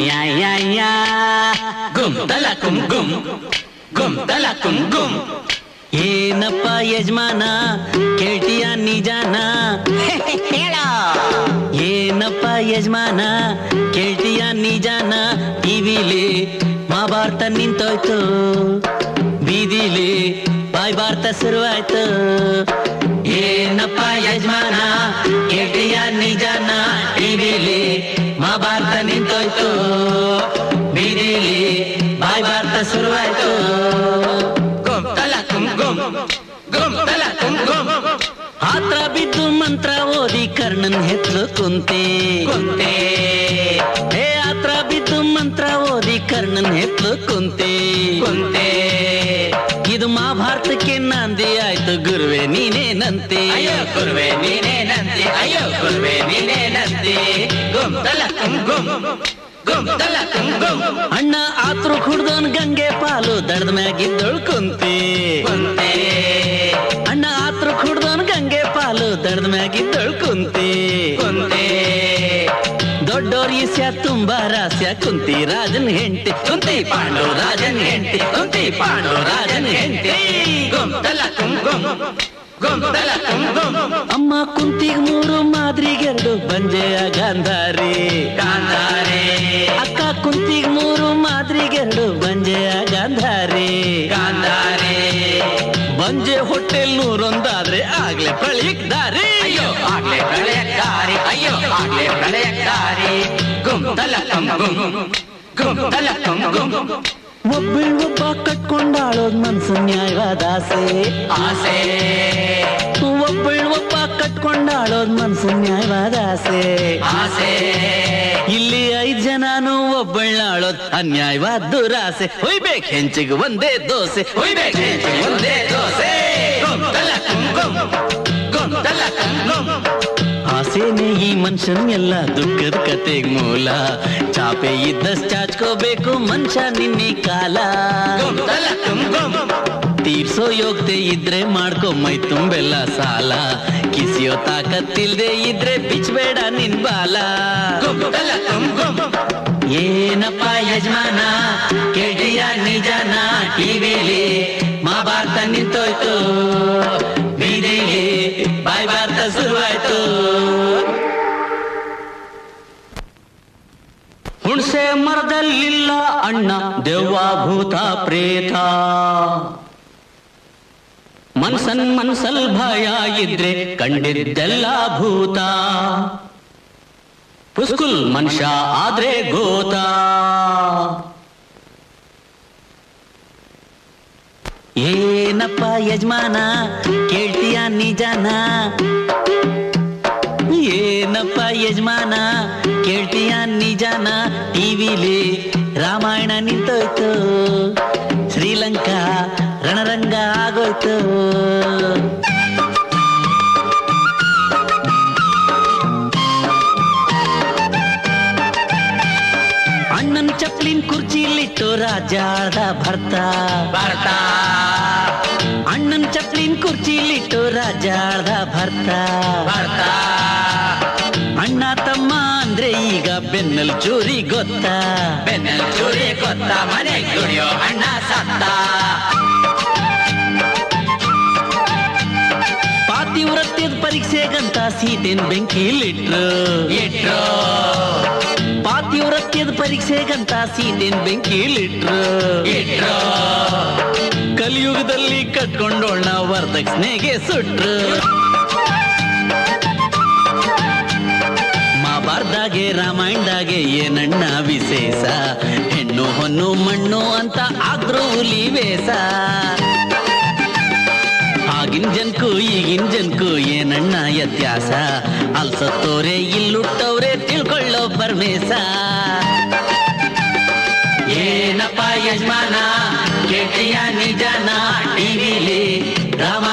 ಯಾ ಯಾ ಯಾ ಗುಮ್ ತಲ ಕುಂ ಗುಮ್ ಗುಮ್ ತಲ ಕುಂ ಗುಮ್ ಏನಪ್ಪ ಯಜಮಾನ ಕೇಳ್ತೀಯ ನಿಜಾನ ಹೇಳೋ ಏನಪ್ಪ ಯಜಮಾನ ಕೇಳ್ತೀಯ ನಿಜಾನ ಟಿವಿಲಿ ಮಹಾಭಾರತ ನಿಂತೋಯ್ತು ಬೀದಿಲಿ ಬಾಯ್ ಭಾರತ ಶುರುವಾಯ್ತು ಏನಪ್ಪ ಯಜಮಾನ ಕೇಳ್ತೀಯ ನಿಜಾನ ಟಿವಿಲಿ ಮಹಾಭಾರತ ನಿಂತೋಯ್ತು ಬೀದಿಲಿ ಬಾಯ್ ಭಾರತ ಶುರುವಾಯ್ತು ಗುಮ್ ತಲ ಕುಂ ಗುಮ್ ಗುಮ್ ತಲ ಕುಂ ಗುಮ್ ಆತ್ರ ಬಿದ್ದು ಮಂತ್ರ ಓದಿ ಕರ್ಣನ್ ಹೆತ್ಲು ಕುಂತೆ ಕುಂತೆ ಹೇ ಆತ್ರ ಬಿದ್ದು ಮಂತ್ರ ಓದಿ ಕರ್ಣನ್ ಹೆತ್ಲು ಕುಂತೆ ಕುಂತೆ ಇದು ಮಹಾಭಾರತಕ್ಕೆ ನಾಂದಿ ಆಯ್ತು ಗುರುವೆ ನೀನೇನಂತೆ ಅಯ್ಯೋ ಗುರುವೆ ನೀನೇ ನಂದಿ ಅಯ್ಯೋ ಗುರುವೆ ನೀನೇ ನಂದಿ ಗುಮ್ ತಲ ಕುಂ ಗುಮ್ ಗುಮ್ ತಲ ಕುಂ ಗುಮ್ ಅಣ್ಣ ಆತ್ರು ಕುಡ್ದೋನ್ ಗಂಗೆ ಪಾಲು ದಡದ ಮ್ಯಾಗಿದ್ದೊಳ್ ಕುಂತಿ ಕುಂತೆ ಅಣ್ಣ ಆತ್ರು ಕುಡ್ದೋನ್ ಗಂಗೆ ಪಾಲು ದಡದ ಮ್ಯಾಗಿದ್ದೊಳ್ ಕುಂತಿ ಕುಂತೆ ದೊಡ್ಡೋರ್ ಈಸ್ಯ ತುಂಬಾ ರಾಸ್ಯ ಕುಂತಿ ರಾಜನ್ ಹೆಂಡತಿ ಕುಂತಿ ಪಾಂಡು ರಾಜನ್ ಹೆಂಡತಿ ಕುಂತಿ ಪಾಂಡು ರಾಜನ್ ಹೆಂಡತಿ ಗುಮ್ ತಲ ಕುಂ ಗುಮ್ ಗುಮ್ ತಲ ಕುಂ ಗುಮ್ ಅಮ್ಮ ಕುಂತಿಗ್ ಮೂರು ಮಾದ್ರಿಗೆರಡು ಬಂಜೆಯ ಗಾಂಧಾರಿ ಗಾಂಧಾರೆ ಅಕ್ಕ ಕುಂತಿಗ್ ಮೂರು ಮಾದ್ರಿಗೆರಡು ಬಂಜೆಯ ಗಾಂಧಾರಿ ಗಾಂಧಾರೆ ಬಂಜೆ ಹೊಟ್ಟೆಲ್ ನೂರೊಂದಾದ್ರೆ ಆಗ್ಲೇ ಪ್ರಳಿಕ್ ದಾರಿ ಅಯ್ಯೋ ಆಗ್ಲೇ ಪ್ರಳಯಕಾರಿ ಅಯ್ಯೋ ಆಗ್ಲೇ ಪ್ರಳಯಕಾರಿ ಗುಮ್ ತಲ ಕುಂ ಗುಮ್ ಗುಮ್ ತಲ ಕುಂ ಗುಮ್ ಒಬ್ಬಳ್ ಒಬ್ಬ ಕಟ್ಕೊಂಡಾಳೋದ್ ಮನ್ಸು ನ್ಯಾಯವಾದ ಆಸೆ ಆಸೆ ಒಬ್ಬಳ್ ಒಬ್ಬ ಕಟ್ಕೊಂಡಾಳೋದ್ ಮನ್ಸು ನ್ಯಾಯವಾದ ಆಸೆ ಆಸೆ ಇಲ್ಲಿ ಐದ್ ಜನನು ಒಬ್ಬಳ್ಳಾಳೋದ್ ಅನ್ಯಾಯವಾದ ದುರಾಸೆ ಹೊಯ್ಬೇಕು ಹೆಂಚಿಗೆ ಒಂದೇ ದೋಸೆ ಹೊಯ್ಬೇಕು ಒಂದೇ ದೋಸೆ ಗುಮ್ ತಲ ಕುಂ ಗುಮ್ ಗುಮ್ ತಲ ಕುಂ ಗುಮ್ ಆಸೆನೆ ಈ ಮನುಷ್ಯನ್ ಎಲ್ಲ ದುಃಖದ ಕತೆಗ್ ಮೂಲ ಚಾಪೆ ಇದ್ದಷ್ಟು ಚಾಚ್ಕೋಬೇಕು ಮನುಷ್ಯ ನಿನ್ನೆ ಕಾಲ ಗುಮ್ ತಲ ಕುಂ ಗುಮ್ ತೀರ್ಸೋ ಯೋಗ್ಯತೆ ಇದ್ರೆ ಮಾಡ್ಕೊ ಮೈ ತುಂಬೆಲ್ಲ ಸಾಲ ಕಿಸಿಯೋ ತಾಕತ್ತಿಲ್ದೆ ಇದ್ರೆ ಬಿಚ್ಬೇಡ ನಿನ್ ಬಾಲ ಗುಮ್ ತಲ ಕುಂ ಗುಮ್ ಏನಪ್ಪ ಯಜಮಾನ ಕೇಳಿಯ ನಿಜಾನ ಟಿವಿಲಿ ಮಹಾಭಾರತ ನಿಂತೋಯ್ತು ಬೀದಿಲಿ ಬಾಯ್ ಭಾರತ ಶುರುವಾಯ್ತು ಹುಣಸೆ ಮರದಲ್ಲಿಲ್ಲ ಅಣ್ಣ ದೆವ್ವ ಭೂತ ಪ್ರೇತ ಮನ್ಸನ್ ಮನ್ಸಲ್ ಭಯ ಇದ್ರೆ ಕಂಡಿದ್ದೆಲ್ಲ ಭೂತ ಪುಸ್ಕುಲ್ ಮನುಷ್ಯ ಆದ್ರೆ ಗೋತ ಏನಪ್ಪ ಯಜಮಾನ ಕೇಳ್ತೀಯ ನಿಜಾನ ಏನಪ್ಪ ಯಜಮಾನ ಕೇಳ್ತೀಯ ನಿಜಾನ ಟಿವಿಲಿ ರಾಮಾಯಣ ನಿಂತೋಯ್ತು ಶ್ರೀಲಂಕಾ ರಣರಂಗ ಆಗೋಯ್ತು ಅಣ್ಣನ್ ಚಪ್ಲಿನ್ ಕುರ್ಚಿಲಿಟ್ಟು ರಾಜಾದ ಭರ್ತ ಭಾರತ ಅಣ್ಣನ್ ಚಪ್ಲಿನ್ ಕುರ್ಚಿಲಿಟ್ಟು ರಾಜಾದ ಭರ್ತ ಭಾರತ ಅಣ್ಣ ತಮ್ಮ ಅಂದ್ರೆ ಈಗ ಬೆನ್ನಲ್ ಚೂರಿ ಗೊತ್ತಾ ಬೆನ್ನಲ್ ಚೂರಿ ಗೊತ್ತ ಮನೆ ದುಡಿಯೋ ಅಣ್ಣ ಸತ್ತ ಪಾತಿವ್ರತ್ಯದ ಪರೀಕ್ಷೆಗಂತ ಸೀತೆನ್ ಬೆಂಕಿಲಿಟ್ರು ಇಟ್ರು ಪಾತಿವ್ರತ್ಯದ ಪರೀಕ್ಷೆಗಂತ ಸೀತೆನ್ ಬೆಂಕಿಲಿಟ್ರು ಇಟ್ರು ಕಲಿಯುಗದಲ್ಲಿ ಕಟ್ಕೊಂಡೋಳ್ನ ವರದಕ್ಷಿಣೆಗೆ ಸುಟ್ರು ಮಹಾಭಾರದಾಗೆ ರಾಮಾಯಣದಾಗೆ ಏನಣ್ಣ ವಿಶೇಷ ಹೆಣ್ಣು ಹೊನ್ನು ಮಣ್ಣು ಅಂತ ಆದ್ರೂ ಹುಲಿ ವೇಷ ಆಗಿನ ಜನ್ಕು ಈಗಿನ ಜನ್ಕು ಏನಣ್ಣ ವ್ಯತ್ಯಾಸ ಅಲ್ಸತ್ತೋರೆ ಇಲ್ಲುಟ್ಟವ್ರೆ ತಿಳ್ಕೊಳ್ಳೋ ಪರಮೇಶ ಏನಪ್ಪ ಯಜಮಾನ ಕೇಳ್ತೀಯ ನಿಜಾನ ಟಿವಿಲಿ ರಾಮ